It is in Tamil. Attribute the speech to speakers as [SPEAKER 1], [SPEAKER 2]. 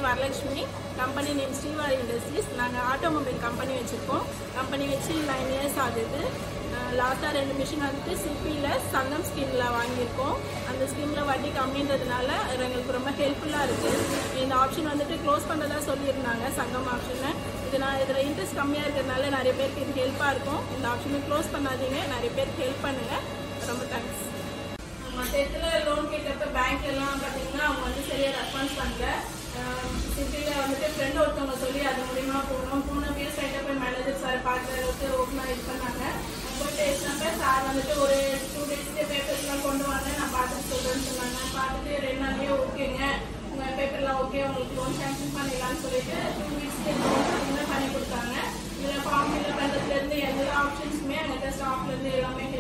[SPEAKER 1] பேர் Varalakshmi company name Srivari industries நாங்கள் ஆட்டோமொபைல் கம்பெனி வச்சுருக்கோம் கம்பெனி வச்சு நைன் இயர்ஸ் ஆகுது லாஸ்ட்டாக ரெண்டு மிஷின் வந்துட்டு சிபியில் சங்கம் ஸ்கீமில் வாங்கியிருக்கோம் அந்த ஸ்கீமில் வட்டி கம்மின்றதுனால அது எங்களுக்கு ரொம்ப ஹெல்ப்ஃபுல்லாக இருக்குது இந்த ஆப்ஷன் வந்துட்டு க்ளோஸ் பண்ணுறதா சொல்லியிருந்தாங்க சங்கம் ஆப்ஷனை இது நான் இதில் இன்ட்ரெஸ்ட் கம்மியாக இருக்கிறதுனால நிறைய பேருக்கு இது ஹெல்ப்பாக இருக்கும் இந்த ஆப்ஷனை க்ளோஸ் பண்ணாதீங்க நிறைய பேருக்கு ஹெல்ப் பண்ணுங்கள் ரொம்ப தேங்க்ஸ் மற்ற இடத்துல லோன் கேட்டப்ப பேங்க்ல எல்லாம் பார்த்தீங்கன்னா அவங்க வந்து சரியாக ரெஸ்பான்ஸ் பண்ணல சிட்டியில் வந்துட்டு ஃப்ரெண்ட் ஒருத்தவங்க சொல்லி அது மூலியமா போனோம் போன பேர் சைட்டில் போய் மேனேஜர் சார் பார்க்குற அளவுக்கு ஓப்பனாக இது பண்ணாங்க நான் போய் பேசினப்ப சார் வந்துட்டு ஒரு டூ டேஸ்க்கு பேப்பர்ஸ்லாம் கொண்டு வாங்க நான் பார்த்துட்டு சொல்கிறேன்னு சொன்னாங்க பார்த்துட்டு ரெண்டு நாள்லயே ஓகேங்க உங்கள் பேப்பர்லாம் ஓகே உங்களுக்கு லோன் சாங்ஷன் பண்ணிடலாம்னு சொல்லிட்டு டூ வீக்ஸ்க்கு லோன் பண்ணி கொடுத்தாங்க இதில் ஃபார்ம் ஃபில் பண்ணுறதுலேருந்து எல்லா ஆப்ஷன்ஸுமே அங்கே ஸ்டாஃப்லேருந்து எல்லாமே